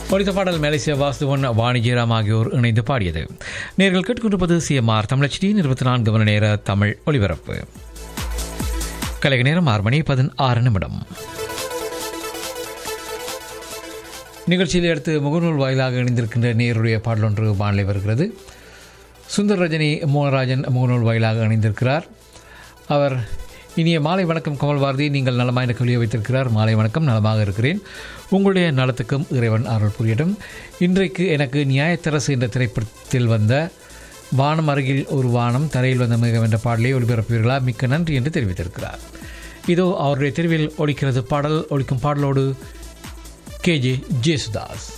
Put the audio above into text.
ஒடித்த பாடல் மலேசிய வாசுவன் வாணிஜிராம் ஆகியோர் இணைந்து பாடியது நேர்கள் கேட்டுக்கொண்டிருப்பது சிஎம்ஆர் தமிழச்சி இருபத்தி நான்கு மணி நேர தமிழ் ஒலிபரப்பு கலைக நேரம் ஆறு மணி பதினாறு நிமிடம் நிகழ்ச்சியில் அடுத்து முகநூல் வாயிலாக இணைந்திருக்கின்ற நேருடைய பாடல் ஒன்று வானிலை வருகிறது சுந்தர் ரஜினி மோகனராஜன் முகநூல் வாயிலாக இணைந்திருக்கிறார் அவர் இனிய மாலை வணக்கம் கமல் பாரதி நீங்கள் நலமாக எனக்கு வெளியே வைத்திருக்கிறார் மாலை வணக்கம் நலமாக இருக்கிறேன் உங்களுடைய நலத்துக்கும் இறைவன் அருள் புரியட்டும் இன்றைக்கு எனக்கு நியாயத்தரசு என்ற திரைப்படத்தில் வந்த வானம் அருகில் ஒரு வானம் தரையில் வந்த மிகம் என்ற பாடலை ஒளிபரப்புவீர்களா மிக்க நன்றி என்று தெரிவித்திருக்கிறார் இதோ அவருடைய தெருவில் ஒழிக்கிறது பாடல் ஒழிக்கும் பாடலோடு கேஜே ஜேசுதாஸ்